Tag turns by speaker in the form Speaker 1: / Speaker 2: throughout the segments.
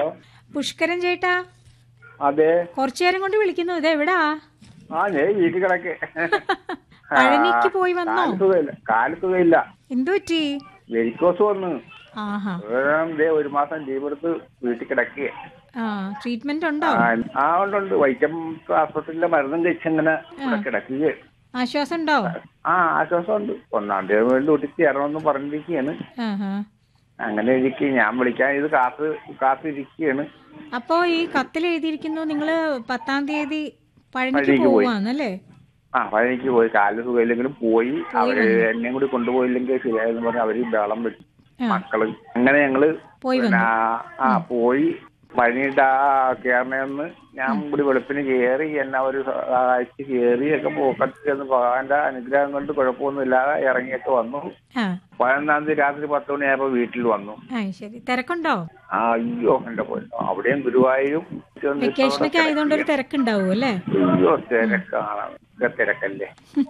Speaker 1: പുഷ്കരൻ ചേട്ടാ
Speaker 2: അതെ
Speaker 1: കുറച്ചു നേരം കൊണ്ട് വിളിക്കുന്നു ഇത് എവിടാ
Speaker 2: ആ ഞാൻ വീട്ടിൽ കിടക്ക്
Speaker 1: പഴനിക്ക് പോയി വന്നോ?
Speaker 2: കാല് സുഖമില്ല കാല് സുഖമില്ല
Speaker 1: എന്തു പറ്റി
Speaker 2: വെരിക്കോസ് വന്ന്
Speaker 1: ആഹാ
Speaker 2: വേണം ദേ ഒരു മാസം ലീവ് എടുത്ത് വീട്ടിൽ കിടക്കുക
Speaker 1: ആ ട്രീറ്റ്മെന്റ് ഉണ്ടോ
Speaker 2: ആ ഉണ്ടുണ്ട് വൈക്കം ആസ്പത്രിയിലെ മരുന്നും കഴിച്ചങ്ങനെ ഇവിടെ കിടക്കുക
Speaker 1: ആശ്വാസം ഉണ്ടോ
Speaker 2: ആ ആശ്വാസമുണ്ട് ഒന്നാം തീയതി വേണ്ടി ഒട്ടിച്ച് തരണമെന്ന് പറഞ്ഞിരിക്കുകയാണ്
Speaker 1: ആഹാ
Speaker 2: അങ്ങനെ ഇരിക്കുക ഞാൻ വിളിക്കാൻ ഇത് കാത്ത് കാത്തിരിക്കുകയാണ്
Speaker 1: അപ്പോ ഈ കത്തിൽ എഴുതിയിരിക്കുന്നു നിങ്ങള് പത്താം തീയതി പഴനിക്ക്
Speaker 2: പഴനിക്ക് പോയി.
Speaker 1: പോവാന്നല്ലേ
Speaker 2: ആ പഴനിക്ക് പോയി കാലിന് സുഖമില്ലെങ്കിലും പോയി അവര് എന്നെയും കൂടി കൊണ്ടുപോയില്ലെങ്കിൽ ശരിയായെന്ന് പറഞ്ഞ് അവര് ബഹളം വെച്ചു
Speaker 1: ആ.
Speaker 2: മക്കള് അങ്ങനെ ഞങ്ങള്
Speaker 1: പോയി
Speaker 2: പിന്നെ ആ പോയി പഴനിയുടെ ആ കേരളന്ന് ഞാൻ കൂടി വെളുപ്പിന് കയറി എന്നെ ഒരു ആഴ്ച കയറി ഒക്കെ പോക്കത്ത് ചെന്ന് ഭഗവാന്റെ അനുഗ്രഹം കൊണ്ട് കുഴപ്പമൊന്നുമില്ലാതെ ഇറങ്ങിയിട്ട് വന്നു
Speaker 1: ആ
Speaker 2: പതിനൊന്നാം തീയതി രാത്രി പത്ത് മണിയായപ്പോ വീട്ടിൽ വന്നു
Speaker 1: ആ ശരി തിരക്കുണ്ടോ
Speaker 2: ആ അയ്യോ എന്റെ പൊന്നോ അവിടെയും ഗുരുവായൂരും ചെന്ന്
Speaker 1: വെക്കേഷനൊക്കെ ആയതുകൊണ്ട് ഒരു തിരക്കുണ്ടാവും അല്ലേ
Speaker 2: അയ്യോ തിരക്കാണ് ഒക്കെ തിരക്കല്ലേ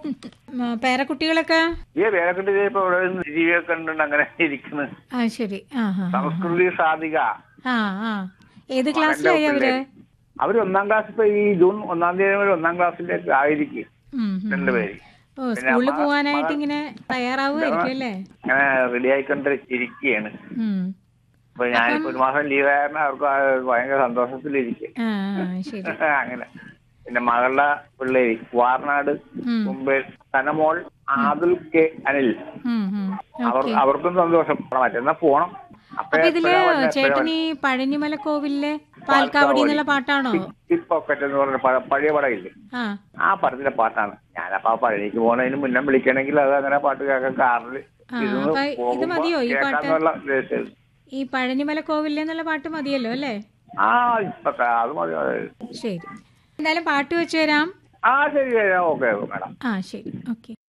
Speaker 1: ആ, പേരക്കുട്ടികളൊക്കെ
Speaker 2: ഈ വേലക്കെട്ട് ഇപ്പൊ ഇവിടെ ജീവിയൊക്കെ ഉണ്ട് അങ്ങനെ ഇരിക്കുന്നു
Speaker 1: ആ ശരി ആ ആ
Speaker 2: സംസ്കൃതി സാധിക
Speaker 1: ആ ആ ഏത് ക്ലാസ്സിലായി അവര്
Speaker 2: അവര് ഒന്നാം ക്ലാസ് ഇപ്പൊ ഈ ജൂൺ ഒന്നാം തീയതി വരെ ഒന്നാം ക്ലാസ്സിലേക്ക് ആയിരിക്കും
Speaker 1: ഉം, ഉം.
Speaker 2: രണ്ടുപേര്
Speaker 1: ഓ സ്കൂളിൽ പോവാനായിട്ട് ഇങ്ങനെ തയ്യാറാവുമായിരിക്കും അല്ലേ
Speaker 2: അങ്ങനെ റെഡി ആയിക്കൊണ്ട് ഇരിക്കുകയാണ്
Speaker 1: ഉം.
Speaker 2: അപ്പൊ ഞാനിപ്പോ ഒരു മാസം ലീവ് ആയിരുന്നു അവർക്ക് ആ ഭയങ്കര സന്തോഷത്തിലിരിക്കും
Speaker 1: ആ ആ, ശരി
Speaker 2: അങ്ങനെ പിന്നെ മകളുടെ പിള്ളേര് വാർനാട്
Speaker 1: ഉം.
Speaker 2: മുമ്പേ സനമോൾ ആദുൽ കെ അനിൽ
Speaker 1: ഉം, ഉം.
Speaker 2: അവർ
Speaker 1: ഓക്കേ.
Speaker 2: അവർക്കും സന്തോഷം മറ്റന്നാ പോണം അപ്പൊ
Speaker 1: അപ്പൊ ഇതില്
Speaker 2: എപ്പോഴാ വന്നെ?
Speaker 1: ചേട്ടൻ ഈ പഴനിമല കോവിലിലെ പാൽക്കാവടി എന്നുള്ള പാട്ടാണോ
Speaker 2: ടിക് പോക്കറ്റ് എന്ന് പറഞ്ഞ പഴ- പഴയ പടമില്ലേ
Speaker 1: ആ
Speaker 2: ആ പടത്തിലെ പാട്ടാണ് ഞാനപ്പോ ആ പഴനിക്ക് പോണതിന് മുന്നേ വിളിക്കണമെങ്കിൽ അത് അങ്ങനെ പാട്ട് കേൾക്കാൻ കാറിൽ
Speaker 1: ആ,
Speaker 2: ഇരുന്ന്
Speaker 1: അപ്പൊ ഇത്
Speaker 2: പോകുമ്പോ
Speaker 1: മതിയോ ഈ പാട്ട്?
Speaker 2: കേൾക്കാന്നുള്ള ഉദ്ദേശം.
Speaker 1: ഈ പഴനിമല കോവിലിലെ എന്നുള്ള പാട്ട് മതിയല്ലോ അല്ലേ
Speaker 2: ആ ഇപ്പൊ അത് മതി അത് മതി.
Speaker 1: ശരി എന്തായാലും പാട്ട് വെച്ച് തരാം
Speaker 2: ആ ശരി ശരി ഓക്കെ മാഡം
Speaker 1: ആ ശരി ഓക്കെ